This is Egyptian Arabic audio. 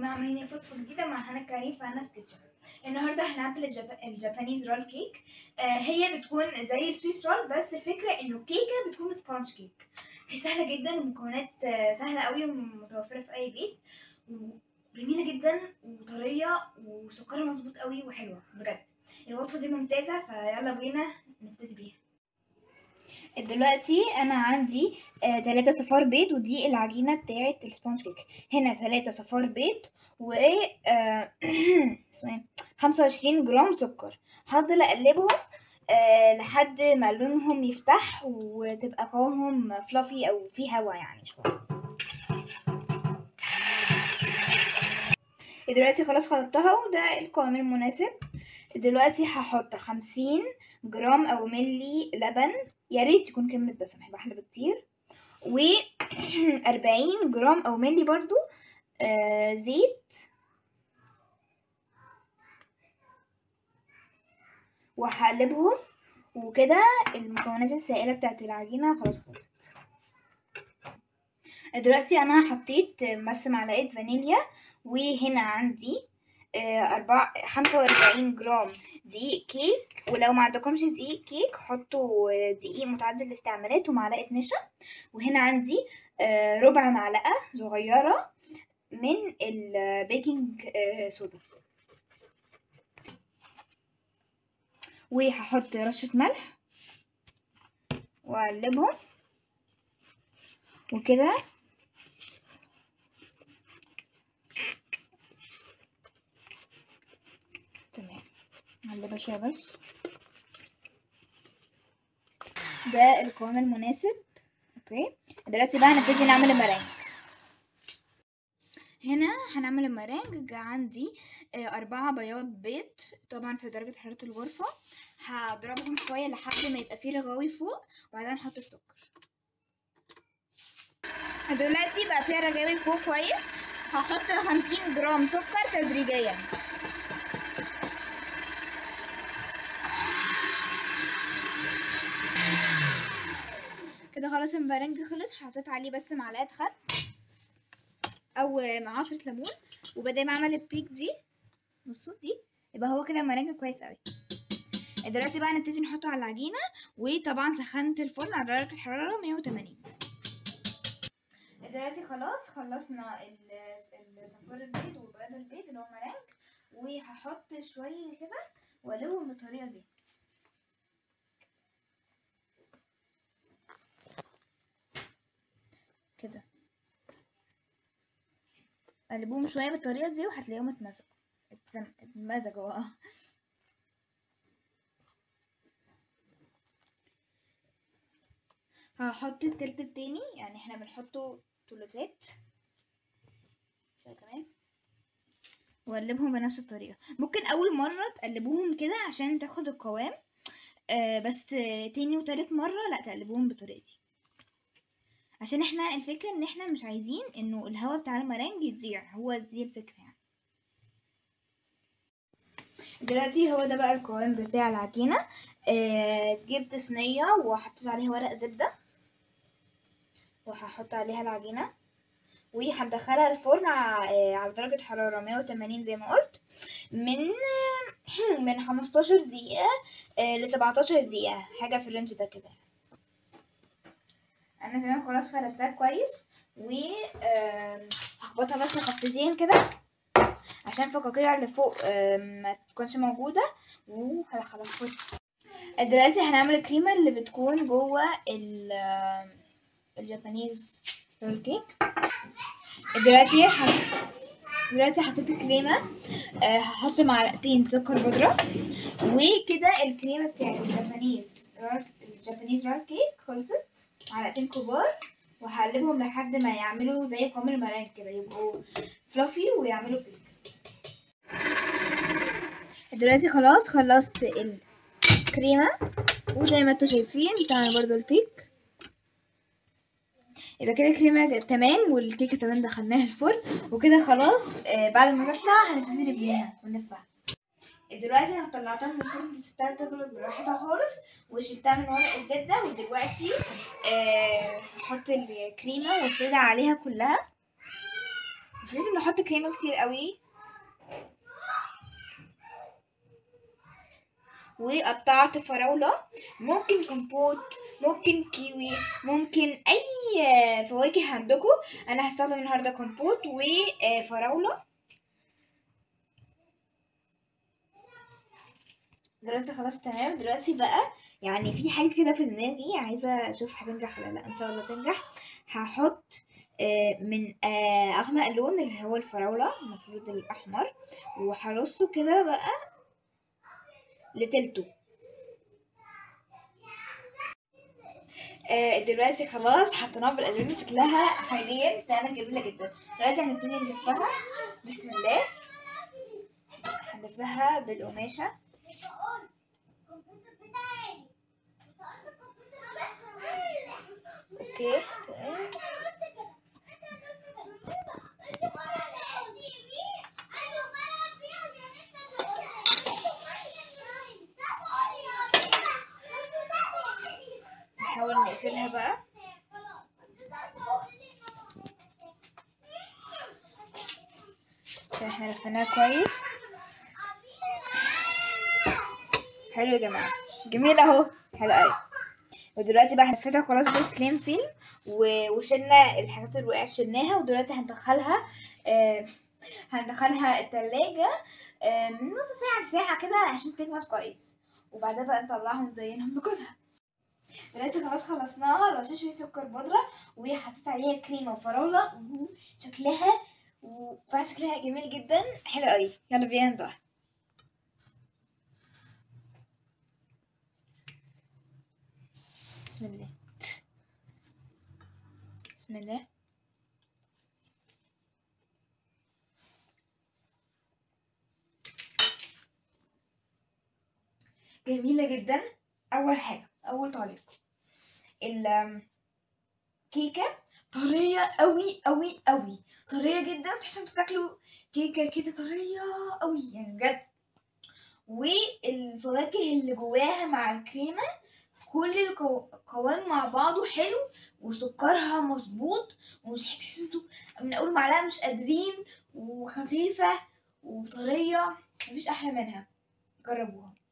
جماعة عاملين ايه في وصفة جديدة مع هنا كريم في هنا سكتشر النهاردة هنعمل الجاب... الجابانيز رول كيك آه هي بتكون زي السويس رول بس الفكرة انه كيكة بتكون سبونج كيك هي سهلة جدا ومكونات آه سهلة قوي ومتوفرة في اي بيت وجميلة جدا وطرية وسكرها مظبوط قوي وحلوة بجد الوصفة دي ممتازة فيلا بينا نبتدي بيها دلوقتي انا عندي آه، تلاتة صفار بيض ودي العجينة بتاعة السبونج كيك هنا تلاتة صفار بيض و آه، اسمه ايه خمسة وعشرين جرام سكر هفضل اقلبهم آه، لحد ما لونهم يفتح وتبقى قوامهم فلافي او فيه هوا يعني شوية دلوقتي خلاص خلطتها وده القوام المناسب دلوقتي هحط خمسين جرام او ملي لبن يا ريت يكون كمية دسم هيبقى احلى بكتير و 40 جرام او ملي برضو آه زيت وهقلبهم وكده المكونات السائلة بتاعت العجينة خلاص خلصت دلوقتي انا حطيت بس معلقة فانيليا وهنا عندي أربعة خمسة وأربعين جرام دقيق كيك ولو ما عندكمش دقيق كيك حطوا دقيق متعدد الاستعمالات ومعلقة نشا وهنا عندي ربع معلقة صغيرة من البيكنج صودا وهحط رشة ملح واقلبهم وكده تمام نقلبها شويه بس ده القوام المناسب اوكي دلوقتي بقى هنبتدي نعمل المرانج هنا هنعمل المرانج عندي أربعة بياض بيض طبعا في درجة حرارة الغرفة هضربهم شوية لحد ما يبقى فيه رغاوي فوق وبعدين نحط السكر دلوقتي بقى فيها رغاوي فوق كويس هحط خمسين جرام سكر تدريجيا كده خلاص المرنج خلص حطيت عليه بس معلقه خل او عصره ليمون وبدأ ما اعمل البيك دي بصوا دي يبقى هو كده مرنج كويس قوي دلوقتي بقى نبتدي نحطه على العجينه وطبعا سخنت الفرن على درجه حراره 180 دلوقتي خلاص خلصنا صفار البيض وبياض البيض اللي هو مرنج وهحط شويه كده واقلبهم بالطريقه دي كده قلبوهم شويه بالطريقه دي وهتلاقيهم اتمزجوا اتمزجوا اه هحط التلت التاني يعني احنا بنحطه تلتات شويه كمان واقلبهم بنفس الطريقه ممكن اول مره تقلبوهم كده عشان تاخد القوام آه بس تاني وتالت مره لا تقلبوهم بطريقتي عشان احنا الفكرة ان احنا مش عايزين انه الهواء بتاع المرنج يضيع هو دي الفكرة يعني دلوقتي هو ده بقى القوام بتاع العجينة آه جبت صينية وحطيت عليها ورق زبدة وهحط عليها العجينة وهندخلها الفرن على درجة حرارة 180 زي ما قلت من من 15 دقيقة ل 17 دقيقة حاجة في الرينج ده كده انا تمام خلاص فردتها كويس و هخبطها بس خبطتين كده عشان الفقاقيع اللي فوق ما تكونش موجوده وهدخلها الفرن دلوقتي هنعمل الكريمه اللي بتكون جوه الجابانيز رول كيك دلوقتي حط... دلوقتي حطيت الكريمه هحط معلقتين سكر بودره وكده الكريمه بتاعت الجابانيز الجابانيز رول كيك خلصت معلقتين كبار وهقلبهم لحد ما يعملوا زي قوام المرانج كده يبقوا فلافي ويعملوا بيك دلوقتي خلاص خلصت الكريمة وزي ما انتوا شايفين بتاعنا برضو البيك يبقى كده الكريمة تمام والكيكة تمام دخلناها الفرن وكده خلاص آه بعد ما تطلع هنبتدي نبنيها ونلفها دلوقتي انا طلعتها من الفرن سبتها تبرد براحتها خالص وشلتها من ورق الزبدة ودلوقتي هحط آه الكريمة وافردها عليها كلها مش لازم نحط كريمه كتير قوي وقطعت فراولة ممكن كومبوت ممكن كيوي ممكن اي فواكه عندكم انا هستخدم النهارده كومبوت وفراولة دلوقتي خلاص تمام دلوقتي بقى يعني في حاجة كده في دماغي عايزة اشوف هتنجح ولا لا ان شاء الله تنجح هحط آه، من آه، اغمق لون اللي هو الفراولة المفروض الاحمر وهرصه كده بقى لتلته آه، دلوقتي خلاص حطيناها بالالوان شكلها حاليا فعلا جميله جدا دلوقتي هنبتدي نلفها بسم الله هنلفها بالقماشه اوكي تمام نحاول نقفلها بقى عشان احنا لفيناها كويس حلو يا جماعه جميل اهو حلو قوي ودلوقتي بقى هنفردها خلاص بالكليم فيلم و- وشلنا الحاجات اللي وقعت شلناها ودلوقتي هندخلها آه هندخلها التلاجة آه من نص ساعة لساعة كده عشان تجمد كويس وبعدها بقى نطلعها ونزينها وناكلها دلوقتي خلاص خلصناها رشيت شوية سكر بودرة وحطيت عليها كريمة وفراولة شكلها وفعلا شكلها جميل جدا حلو قوي يلا بينا ندوقها بسم الله بسم الله جميلة جدا أول حاجة أول طريقة الكيكة طرية قوي قوي قوي طرية جدا تحسوا انتوا تاكلوا كيكة كده طرية قوي يعني بجد والفواكه اللي جواها مع الكريمة كل القوام مع بعضه حلو وسكرها مظبوط ومش هتحسوا انتوا من اول معلقة مش قادرين وخفيفة وطرية مفيش احلى منها جربوها